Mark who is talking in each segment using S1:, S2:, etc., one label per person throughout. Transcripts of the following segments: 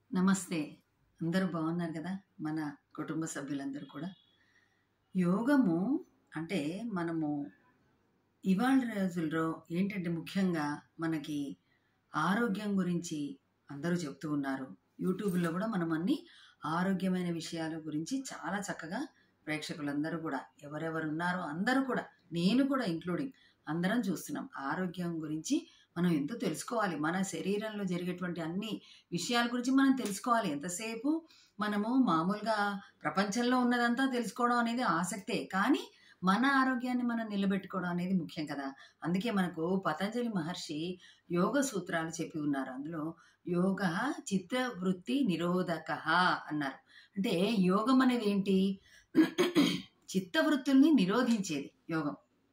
S1: నమస్తే అందరూ బాగున్నారు కదా మన కుటుంబ సభ్యులందరూ కూడా యోగము అంటే మనము ఇవాళ రోజుల్లో ఏంటంటే ముఖ్యంగా మనకి ఆరోగ్యం గురించి అందరూ చెప్తూ ఉన్నారు యూట్యూబ్లో కూడా మనం అన్ని ఆరోగ్యమైన విషయాల గురించి చాలా చక్కగా ప్రేక్షకులందరూ కూడా ఎవరెవరు ఉన్నారో అందరూ కూడా నేను కూడా ఇంక్లూడింగ్ అందరం చూస్తున్నాం ఆరోగ్యం గురించి మనం ఎంతో తెలుసుకోవాలి మన శరీరంలో జరిగేటువంటి అన్ని విషయాల గురించి మనం తెలుసుకోవాలి ఎంతసేపు మనము మామూలుగా ప్రపంచంలో ఉన్నదంతా తెలుసుకోవడం అనేది ఆసక్తే కానీ మన ఆరోగ్యాన్ని మనం నిలబెట్టుకోవడం అనేది ముఖ్యం కదా అందుకే మనకు పతంజలి మహర్షి యోగ సూత్రాలు చెప్పి ఉన్నారు అందులో యోగ చిత్త వృత్తి నిరోధక అన్నారు అంటే యోగం అనేది ఏంటి చిత్తవృత్తుల్ని నిరోధించేది యోగం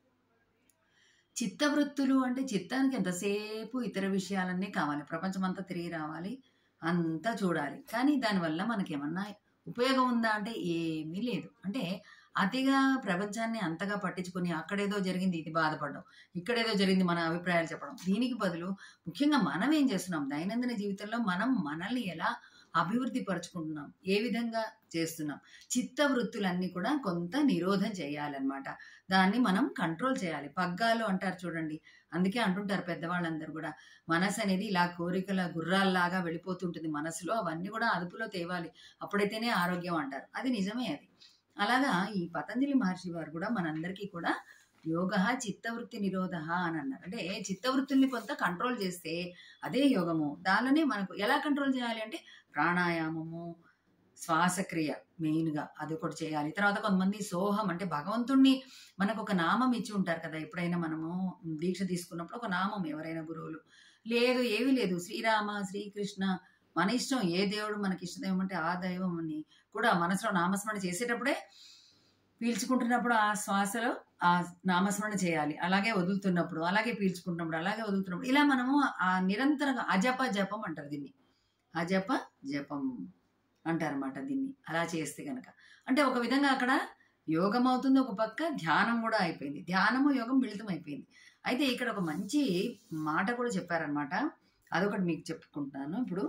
S1: చిత్తవృత్తులు అంటే చిత్తానికి ఎంతసేపు ఇతర విషయాలన్నీ కావాలి ప్రపంచం అంతా తిరిగి రావాలి అంతా చూడాలి కానీ దానివల్ల మనకేమన్నా ఉపయోగం ఉందా అంటే ఏమీ లేదు అంటే అతిగా ప్రపంచాన్ని అంతగా పట్టించుకొని అక్కడేదో జరిగింది ఇది బాధపడడం ఇక్కడేదో జరిగింది మన అభిప్రాయాలు చెప్పడం దీనికి బదులు ముఖ్యంగా మనం ఏం చేస్తున్నాం దైనందిన జీవితంలో మనం మనల్ని ఎలా అభివృద్ధి పరుచుకుంటున్నాం ఏ విధంగా చేస్తున్నాం చిత్త వృత్తులన్నీ కూడా కొంత నిరోధం చేయాలన్నమాట దాన్ని మనం కంట్రోల్ చేయాలి పగ్గాలు అంటారు చూడండి అందుకే అంటుంటారు పెద్దవాళ్ళందరూ కూడా మనసు అనేది ఇలా కోరికల గుర్రాల్లాగా వెళ్ళిపోతుంటుంది మనసులో అవన్నీ కూడా అదుపులో తేవాలి అప్పుడైతేనే ఆరోగ్యం అంటారు అది నిజమే అది అలాగా ఈ పతంజలి మహర్షి వారు కూడా మనందరికీ కూడా యోగ చిత్తవృత్తి నిరోధ అని అన్నారు అంటే చిత్తవృత్తుల్ని కొంత కంట్రోల్ చేస్తే అదే యోగము దానిలోనే మనకు ఎలా కంట్రోల్ చేయాలి అంటే ప్రాణాయామము శ్వాసక్రియ మెయిన్గా అది ఒకటి చేయాలి తర్వాత కొంతమంది సోహం అంటే భగవంతుణ్ణి మనకు ఒక నామం ఇచ్చి ఉంటారు కదా ఎప్పుడైనా మనము దీక్ష తీసుకున్నప్పుడు ఒక నామం ఎవరైనా గురువులు లేదు ఏమీ లేదు శ్రీరామ శ్రీకృష్ణ మన ఇష్టం ఏ దేవుడు మనకి ఇష్టదైవం అంటే ఆ దైవం అని కూడా మనసులో నామస్మరణ చేసేటప్పుడే పీల్చుకుంటున్నప్పుడు ఆ శ్వాసలో ఆ నామస్మరణ చేయాలి అలాగే వదులుతున్నప్పుడు అలాగే పీల్చుకుంటున్నప్పుడు అలాగే వదులుతున్నప్పుడు ఇలా మనము ఆ నిరంతరంగా అజప జపం అంటారు దీన్ని అజప జపం అంటారన్నమాట దీన్ని అలా చేస్తే కనుక అంటే ఒక విధంగా అక్కడ యోగం అవుతుంది ఒక పక్క ధ్యానం కూడా అయిపోయింది ధ్యానము యోగం మిళితం అయిపోయింది అయితే ఇక్కడ ఒక మంచి మాట కూడా చెప్పారనమాట అదొకటి మీకు చెప్పుకుంటున్నాను ఇప్పుడు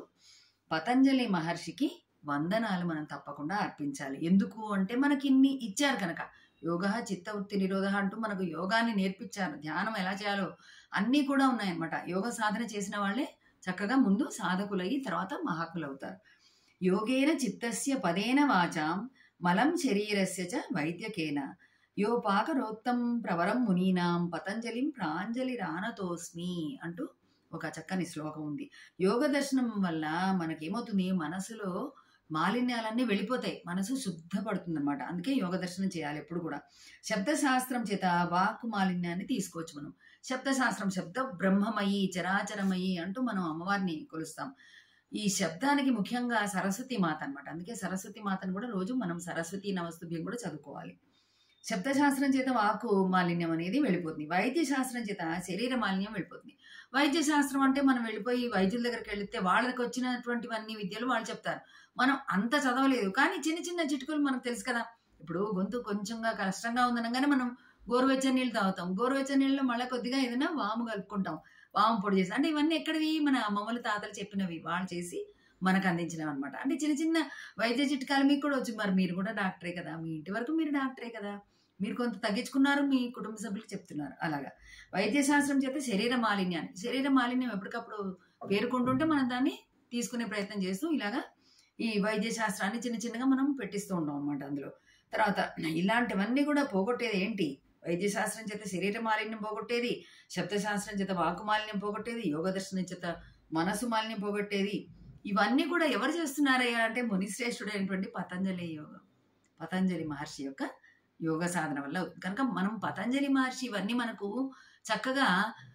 S1: పతంజలి మహర్షికి వందనాలు మనం తప్పకుండా అర్పించాలి ఎందుకు అంటే మనకి ఇన్ని ఇచ్చారు కనుక యోగ చిత్తవృత్తి నిరోధ అంటూ మనకు యోగాన్ని నేర్పించారు ధ్యానం ఎలా చేయాలో అన్నీ కూడా ఉన్నాయన్నమాట యోగ సాధన చేసిన వాళ్ళే చక్కగా ముందు సాధకులయ్యి తర్వాత మహాత్ములు అవుతారు యోగేన చిత్తస్య పదేన వాచాం మలం శరీరస్య చ వైద్యకేన యోపాకరోక్తం ప్రవరం మునీనాం పతంజలిం ప్రాంజలి రానతోస్మి అంటూ ఒక చక్కని శ్లోకం ఉంది యోగ దర్శనం వల్ల మనకేమవుతుంది మనసులో మాలిన్యాలన్నీ వెళ్ళిపోతాయి మనసు శుద్ధపడుతుంది అనమాట అందుకే యోగ దర్శనం చేయాలి ఎప్పుడు కూడా శబ్దశాస్త్రం చేత వాక్కు మాలిన్యాన్ని తీసుకోవచ్చు మనం శబ్దశాస్త్రం శబ్ద బ్రహ్మమయి చరాచరమయి అంటూ మనం అమ్మవారిని కొలుస్తాం ఈ శబ్దానికి ముఖ్యంగా సరస్వతి మాత అనమాట అందుకే సరస్వతి మాతను కూడా రోజు మనం సరస్వతి నమస్తుభ్యం కూడా చదువుకోవాలి శబ్దశాస్త్రం చేత వాకు మాలిన్యం అనేది వెళ్ళిపోతుంది వైద్య శాస్త్రం చేత శరీర మాలిన్యం వెళ్ళిపోతుంది వైద్య శాస్త్రం అంటే మనం వెళ్ళిపోయి వైద్యుల దగ్గరికి వెళితే వాళ్ళకి వచ్చినటువంటివన్నీ విద్యలు వాళ్ళు చెప్తారు మనం అంత చదవలేదు కానీ చిన్న చిన్న చిటుకులు మనకు తెలుసు కదా ఇప్పుడు గొంతు కొంచెంగా కష్టంగా ఉందనగానే మనం గోరువెచ్చని నీళ్ళు తాగుతాం గోరువెచ్చని నీళ్ళలో మళ్ళీ కొద్దిగా ఏదైనా వాము కలుపుకుంటాం వాము పొడి చేసి అంటే ఇవన్నీ ఎక్కడివి మన అమ్మమ్మలు తాతలు చెప్పినవి వాళ్ళు చేసి మనకు అందించినవి అనమాట అంటే చిన్న చిన్న వైద్య చిట్కాలు మీకు కూడా వచ్చు మరి మీరు కూడా డాక్టరే కదా మీ ఇంటి వరకు మీరు డాక్టరే కదా మీరు కొంత తగ్గించుకున్నారు మీ కుటుంబ సభ్యులకు చెప్తున్నారు అలాగా వైద్య శాస్త్రం చేత శరీర మాలిన్యాన్ని శరీర మాలిన్యం ఎప్పటికప్పుడు పేరుకుంటుంటే మనం దాన్ని తీసుకునే ప్రయత్నం చేస్తూ ఇలాగా ఈ వైద్య శాస్త్రాన్ని చిన్న చిన్నగా మనం పెట్టిస్తూ ఉంటాం అనమాట అందులో తర్వాత ఇలాంటివన్నీ కూడా పోగొట్టేది ఏంటి వైద్య శాస్త్రం చేత శరీర మాలిన్యం పోగొట్టేది శబ్దశాస్త్రం చేత వాకు మాలిన్యం పోగొట్టేది యోగ దర్శనం చేత మనసు మాలిన్యం పోగొట్టేది ఇవన్నీ కూడా ఎవరు చేస్తున్నారయ్యా అంటే మునిశ్రేష్ఠుడైనటువంటి పతంజలి యోగం పతంజలి మహర్షి యొక్క యోగ సాధన వల్ల అవుతుంది కనుక మనం పతంజలి మహర్షి ఇవన్నీ మనకు చక్కగా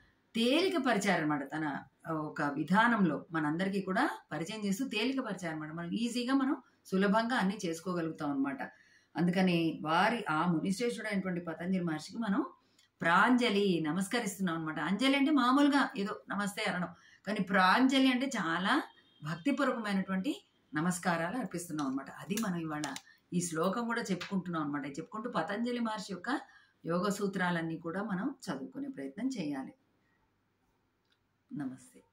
S1: తేలిక పరిచారనమాట తన ఒక విధానంలో మనందరికీ కూడా పరిచయం చేస్తూ తేలిక పరిచారనమాట మనం ఈజీగా మనం సులభంగా అన్ని చేసుకోగలుగుతాం అనమాట అందుకని వారి ఆ మునిశ్రేష్ఠుడైనటువంటి పతంజలి మహర్షికి మనం ప్రాంజలి నమస్కరిస్తున్నాం అనమాట అంజలి అంటే మామూలుగా ఏదో నమస్తే అనడం కానీ ప్రాంజలి అంటే చాలా భక్తిపూర్వకమైనటువంటి నమస్కారాలు అర్పిస్తున్నాం అనమాట అది మనం ఇవాళ ఈ శ్లోకం కూడా చెప్పుకుంటున్నాం అనమాట చెప్పుకుంటూ పతంజలి మహర్షి యొక్క యోగ సూత్రాలన్నీ కూడా మనం చదువుకునే ప్రయత్నం చేయాలి నమస్తే